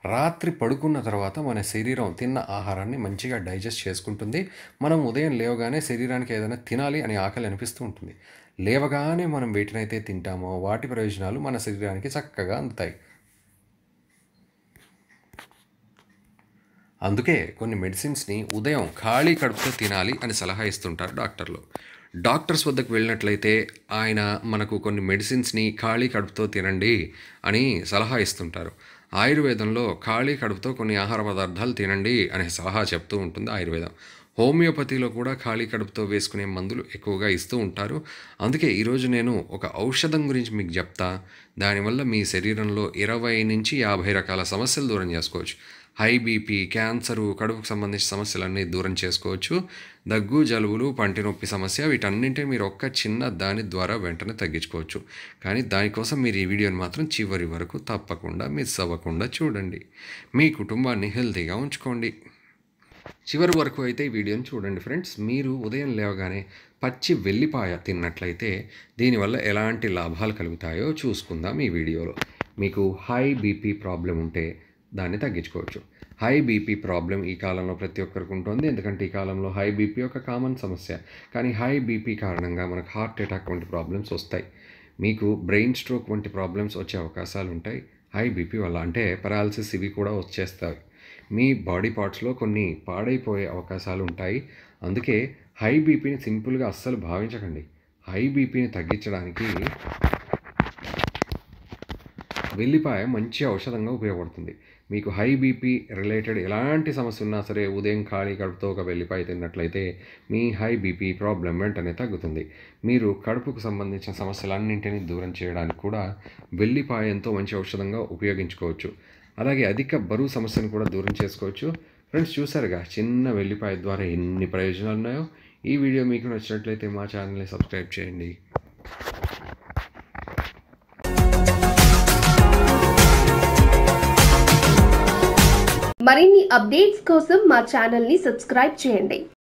రాత్రి పడుకున్న తర్వాత మన శరీరం తిన్న ఆహారాన్ని మంచిగా డైజెస్ట్ చేసుకుంటుంది మనం ఉదయం లేవగానే శరీరానికి ఏదైనా తినాలి అని ఆకలి అనిపిస్తూ ఉంటుంది లేవగానే మనం వేటినైతే తింటామో వాటి ప్రయోజనాలు మన శరీరానికి చక్కగా అందుతాయి అందుకే కొన్ని మెడిసిన్స్ని ఉదయం ఖాళీ కడుపుతో తినాలి అని సలహా ఇస్తుంటారు డాక్టర్లు డాక్టర్స్ వద్దకు వెళ్ళినట్లయితే ఆయన మనకు కొన్ని మెడిసిన్స్ని ఖాళీ కడుపుతో తినండి అని సలహా ఇస్తుంటారు ఆయుర్వేదంలో ఖాళీ కడుపుతో కొన్ని ఆహార పదార్థాలు తినండి అనే సలహా చెప్తూ ఉంటుంది ఆయుర్వేదం హోమియోపతిలో కూడా ఖాళీ కడుపుతో వేసుకునే మందులు ఎక్కువగా ఇస్తూ ఉంటారు అందుకే ఈరోజు నేను ఒక ఔషధం గురించి మీకు చెప్తా దానివల్ల మీ శరీరంలో ఇరవై నుంచి యాభై రకాల సమస్యలు దూరం చేసుకోవచ్చు హై బీపీ క్యాన్సరు కడుపుకు సంబంధించిన సమస్యలన్నీ దూరం చేసుకోవచ్చు దగ్గు జలుబులు పంటి నొప్పి సమస్య వీటన్నింటినీ మీరు ఒక్క చిన్న దాని ద్వారా వెంటనే తగ్గించుకోవచ్చు కానీ దానికోసం మీరు ఈ వీడియోని మాత్రం చివరి వరకు తప్పకుండా మిస్ అవ్వకుండా చూడండి మీ కుటుంబాన్ని హెల్తీగా ఉంచుకోండి చివరి వరకు అయితే ఈ వీడియోని చూడండి ఫ్రెండ్స్ మీరు ఉదయం లేవగానే పచ్చి వెల్లిపాయ తిన్నట్లయితే దీనివల్ల ఎలాంటి లాభాలు కలుగుతాయో చూసుకుందాం ఈ వీడియోలో మీకు హై బీపీ ప్రాబ్లం ఉంటే దాన్ని తగ్గించుకోవచ్చు హై బీపీ ప్రాబ్లం ఈ కాలంలో ప్రతి ఒక్కరికి ఉంటుంది ఎందుకంటే ఈ కాలంలో హై బీపీ ఒక కామన్ సమస్య కానీ హై బీపీ కారణంగా మనకు హార్ట్ అటాక్ వంటి ప్రాబ్లమ్స్ వస్తాయి మీకు బ్రెయిన్ స్ట్రోక్ వంటి ప్రాబ్లమ్స్ వచ్చే అవకాశాలు ఉంటాయి హై బీపీ వల్ల అంటే పెరాలసిస్ ఇవి కూడా వచ్చేస్తాయి మీ బాడీ పార్ట్స్లో కొన్ని పాడైపోయే అవకాశాలు ఉంటాయి అందుకే హై బీపీని సింపుల్గా అస్సలు భావించకండి హై బీపీని తగ్గించడానికి వెల్లిపాయ మంచి ఔషధంగా ఉపయోగపడుతుంది మీకు హై బీపీ రిలేటెడ్ ఎలాంటి సమస్య ఉన్నా సరే ఉదయం ఖాళీ కడుపుతో ఒక వెల్లిపాయ తిన్నట్లయితే మీ హై బీపీ ప్రాబ్లం వెంటనే తగ్గుతుంది మీరు కడుపుకు సంబంధించిన సమస్యలన్నింటినీ దూరం చేయడానికి కూడా వెల్లిపాయ ఎంతో మంచి ఔషధంగా ఉపయోగించుకోవచ్చు అలాగే అధిక బరువు సమస్యను కూడా దూరం చేసుకోవచ్చు ఫ్రెండ్స్ చూసారుగా చిన్న వెల్లిపాయ ద్వారా ఎన్ని ప్రయోజనాలు ఉన్నాయో ఈ వీడియో మీకు నచ్చినట్లయితే మా ఛానల్ని సబ్స్క్రైబ్ చేయండి మరిన్ని అప్డేట్స్ కోసం మా ఛానల్ని సబ్స్క్రైబ్ చేయండి